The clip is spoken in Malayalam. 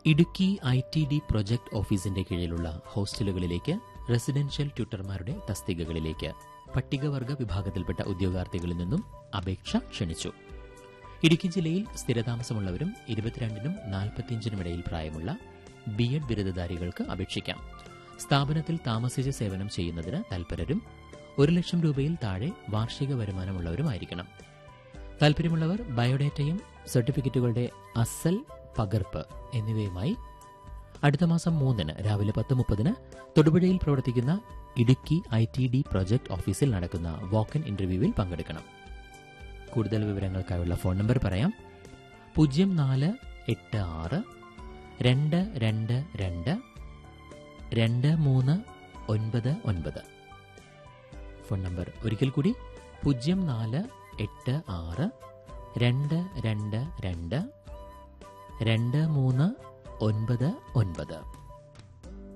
Idukki I T D project ഓഫീസിന്റെ കീഴിലുള്ള ഹോസ്റ്റലുകളിലേക്ക് റെസിഡൻഷ്യൽ ട്യൂട്ടർമാരുടെ തസ്തികകളിലേക്ക് പട്ടികവർഗ വിഭാഗത്തിൽപ്പെട്ട ഉദ്യോഗാർത്ഥികളിൽ നിന്നും അപേക്ഷ ക്ഷണിച്ചു ഇടുക്കി ജില്ലയിൽ സ്ഥിരതാമസമുള്ളവരും ഇരുപത്തിരണ്ടിനും നാൽപ്പത്തിയഞ്ചിനും ഇടയിൽ പ്രായമുള്ള ബി എഡ് ബിരുദധാരികൾക്ക് അപേക്ഷിക്കാം സ്ഥാപനത്തിൽ താമസിച്ച് സേവനം ചെയ്യുന്നതിന് തൽപരരും ഒരു ലക്ഷം രൂപയിൽ താഴെ വാർഷിക വരുമാനമുള്ളവരുമായിരിക്കണം താൽപര്യമുള്ളവർ ബയോഡേറ്റയും സർട്ടിഫിക്കറ്റുകളുടെ അസൽ പകർപ്പ് എന്നിവയുമായി അടുത്ത മാസം മൂന്നിന് രാവിലെ പത്ത് മുപ്പതിന് തൊടുപുഴയിൽ പ്രവർത്തിക്കുന്ന Idukki I T D project ഓഫീസിൽ നടക്കുന്ന വാക്കൻ ഇന്റർവ്യൂവിൽ പങ്കെടുക്കണം കൂടുതൽ വിവരങ്ങൾക്കായുള്ള ഫോൺ നമ്പർ പറയാം പൂജ്യം നാല് എട്ട് ആറ് രണ്ട് രണ്ട് രണ്ട് രണ്ട് മൂന്ന് ഒൻപത് ഒൻപത് ഫോൺ നമ്പർ ഒരിക്കൽ കൂടി പൂജ്യം നാല് എട്ട് ആറ് രണ്ട് രണ്ട് രണ്ട് രണ്ട് മൂന്ന് ഒൻപത് ഒൻപത്